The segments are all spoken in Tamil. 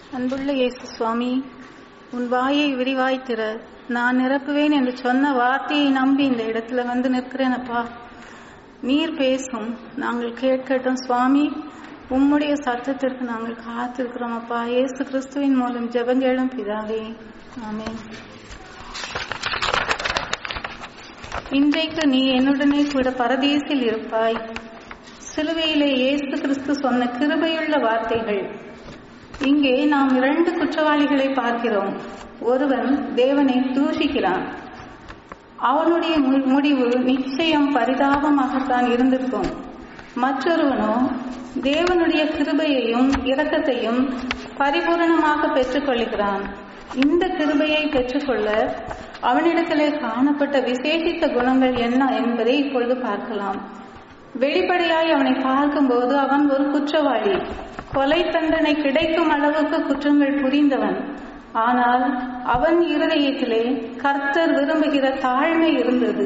அன்புள்ள இயேசு சுவாமி உன் வாயை விரிவாய் திற நான் நிரப்புவேன் என்று சொன்ன வார்த்தையை நம்பி இந்த இடத்துல வந்து நிற்கிறேன் அப்பா நீர் பேசும் நாங்கள் கேட்கட்டும் சுவாமி உம்முடைய சத்தத்திற்கு நாங்கள் காத்திருக்கிறோம் அப்பா இயேசு கிறிஸ்துவின் மூலம் ஜெபங்கேளும் பிதாவே ஆமென் இன்றைக்கு நீ என்னுடனே கூட பரதேசில் இருப்பாய் சிலுவையிலே இயேசு கிறிஸ்து சொன்ன கிருபையுள்ள வார்த்தைகள் இங்கே நாம் இரண்டு குற்றவாளிகளை பார்க்கிறோம் ஒருவன் தேவனை தூஷிக்கிறான் அவனுடைய மு- முடிவு நிச்சயம் பரிதாபமாகத்தான் இருந்திருக்கும் மற்றொருவனோ தேவனுடைய கிருபையையும் இரக்கத்தையும் பரிபூரணமாக பெற்றுக்கொள்கிறான் இந்த கிருபையை பெற்றுக்கொள்ள அவனிடத்திலே காணப்பட்ட விசேஷித்த குணங்கள் என்ன என்பதை இப்பொழுது பார்க்கலாம் வெளிப்படையாய் அவனை பார்க்கும்போது அவன் ஒரு குற்றவாளி கொலை தண்டனை கிடைக்கும் அளவுக்கு குற்றங்கள் புரிந்தவன் ஆனால் அவன் இருதயத்திலே கர்த்தர் விரும்புகிற தாழ்மை இருந்தது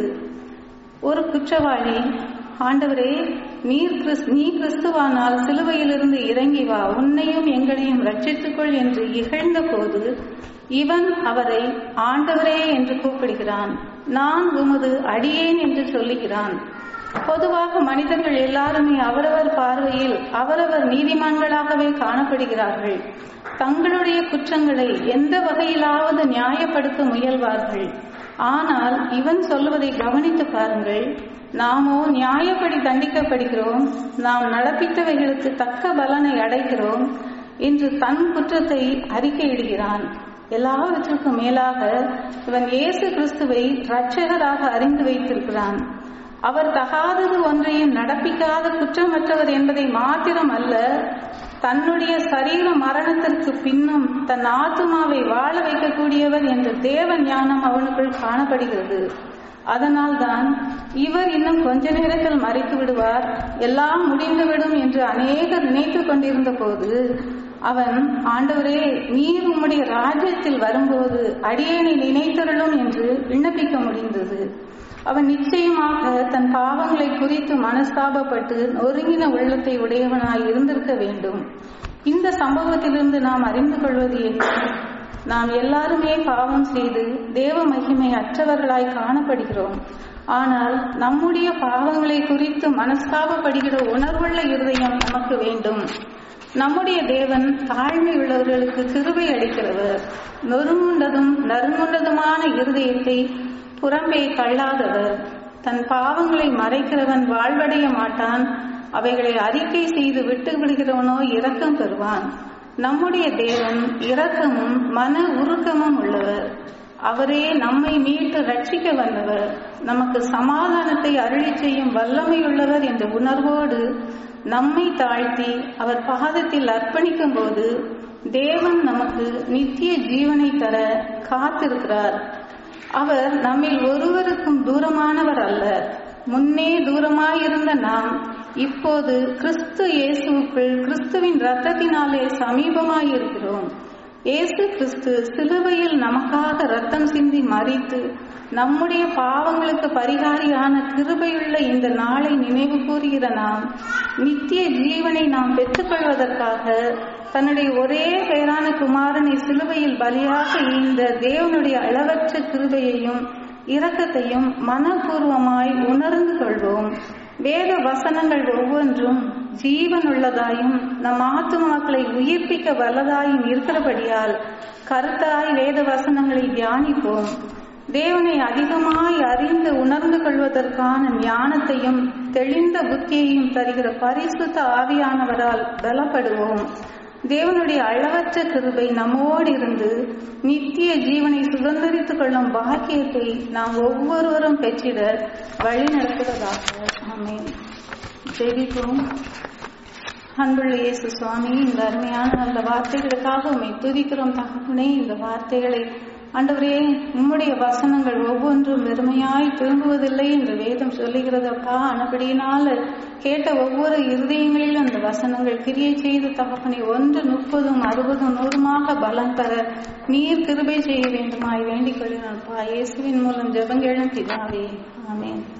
ஒரு குற்றவாளி ஆண்டவரே நீர் கிறிஸ் நீ கிறிஸ்துவானால் சிலுவையிலிருந்து இறங்கி வா உன்னையும் எங்களையும் ரட்சித்துக்கொள் என்று இகழ்ந்த போது இவன் அவரை ஆண்டவரே என்று கூப்பிடுகிறான் நான் உமது அடியேன் என்று சொல்லுகிறான் பொதுவாக மனிதர்கள் எல்லாருமே அவரவர் பார்வையில் அவரவர் நீதிமான்களாகவே காணப்படுகிறார்கள் தங்களுடைய குற்றங்களை எந்த வகையிலாவது நியாயப்படுத்த முயல்வார்கள் ஆனால் இவன் சொல்லுவதை கவனித்து பாருங்கள் நாமோ நியாயப்படி தண்டிக்கப்படுகிறோம் நாம் நடப்பித்தவைகளுக்கு தக்க பலனை அடைகிறோம் என்று தன் குற்றத்தை அறிக்கையிடுகிறான் எல்லாவற்றுக்கும் மேலாக இவன் இயேசு கிறிஸ்துவை இரட்சகராக அறிந்து வைத்திருக்கிறான் அவர் தகாதது ஒன்றையும் நடப்பிக்காத குற்றமற்றவர் என்பதை மாத்திரம் அல்ல தன்னுடைய சரீர மரணத்திற்கு பின்னும் தன் ஆத்துமாவை வாழ வைக்கக்கூடியவர் என்ற தேவ ஞானம் அவனுக்குள் காணப்படுகிறது அதனால்தான் இவர் இன்னும் கொஞ்ச நேரத்தில் மறைத்து விடுவார் எல்லாம் முடிந்துவிடும் என்று அநேகர் நினைத்து கொண்டிருந்த போது அவன் ஆண்டவரே நீர் உம்முடைய ராஜ்யத்தில் வரும்போது அடியேனை நினைத்தருளும் என்று விண்ணப்பிக்க முடிந்தது அவன் நிச்சயமாக தன் பாவங்களை குறித்து மனஸ்தாபப்பட்டு நொறுங்கின உள்ளத்தை உடையவனாய் இருந்திருக்க வேண்டும் இந்த சம்பவத்திலிருந்து நாம் அறிந்து கொள்வது என்ன நாம் எல்லாருமே பாவம் செய்து தேவ மகிமை அற்றவர்களாய் காணப்படுகிறோம் ஆனால் நம்முடைய பாவங்களை குறித்து மனஸ்தாபப்படுகிற உணர்வுள்ள இருதயம் நமக்கு வேண்டும் நம்முடைய தேவன் தாழ்மை உள்ளவர்களுக்கு கிருபை அளிக்கிறவர் நொறுங்குண்டதும் நறுங்குண்டதுமான இருதயத்தை புறம்பே தள்ளாதவர் தன் பாவங்களை மறைக்கிறவன் வாழ்வடைய மாட்டான் அவைகளை அறிக்கை செய்து விட்டு விடுகிறவனோ இரக்கம் பெறுவான் நம்முடைய தேவன் இரக்கமும் மன உருக்கமும் உள்ளவர் அவரே நம்மை மீட்டு ரட்சிக்க வந்தவர் நமக்கு சமாதானத்தை அருளி செய்யும் வல்லமையுள்ளவர் என்ற உணர்வோடு நம்மை தாழ்த்தி அவர் பாதத்தில் அர்ப்பணிக்கும் போது தேவன் நமக்கு நித்திய ஜீவனை தர காத்திருக்கிறார் அவர் நம்மில் ஒருவருக்கும் தூரமானவர் அல்ல முன்னே தூரமாயிருந்த நாம் இப்போது கிறிஸ்து இயேசுவுக்குள் கிறிஸ்துவின் இரத்தத்தினாலே சமீபமாயிருக்கிறோம் இயேசு கிறிஸ்து சிலுவையில் நமக்காக ரத்தம் சிந்தி மறித்து நம்முடைய பாவங்களுக்கு பரிகாரியான கிருபையுள்ள இந்த நாளை நினைவு கூறுகிற நாம் நித்திய ஜீவனை நாம் பெற்றுக்கொள்வதற்காக தன்னுடைய ஒரே பெயரான குமாரனை சிலுவையில் பலியாக ஈந்த தேவனுடைய அளவற்ற கிருபையையும் இரக்கத்தையும் மனப்பூர்வமாய் உணர்ந்து கொள்வோம் வேத வசனங்கள் ஒவ்வொன்றும் ஜீவனுள்ளதாயும் நம் ஆத்துமாக்களை உயிர்ப்பிக்க வல்லதாயும் இருக்கிறபடியால் கருத்தாய் வேத வசனங்களை தியானிப்போம் தேவனை அதிகமாய் அறிந்து உணர்ந்து கொள்வதற்கான ஞானத்தையும் தெளிந்த புத்தியையும் தருகிற பரிசுத்த ஆவியானவரால் பலப்படுவோம் தேவனுடைய அளவற்ற கிருபை நம்மோடு இருந்து நித்திய ஜீவனை சுதந்திரித்துக் கொள்ளும் பாக்கியத்தை நாம் ஒவ்வொருவரும் பெற்றிட வழி நடத்துவதாக ஆமென் ஜெபிப்போம் அன்புள்ள இயேசு சுவாமி இந்த அருமையான அந்த வார்த்தைகளுக்காக உண்மை துதிக்கிறோம் தகப்பனே இந்த வார்த்தைகளை ஆண்டவரே உம்முடைய வசனங்கள் ஒவ்வொன்றும் வெறுமையாய் திரும்புவதில்லை என்று வேதம் சொல்லுகிறதப்பா ஆனபடியினால் கேட்ட ஒவ்வொரு இருதயங்களிலும் அந்த வசனங்கள் கிரியை செய்து தகப்பனை ஒன்று முப்பதும் அறுபதும் நூறுமாக பலம் பெற நீர் கிருபை செய்ய வேண்டுமாய் வேண்டிக் கொள்கிறோம்ப்பா இயேசுவின் மூலம் ஜெபங்கேளும் பிதாவே ஆமென்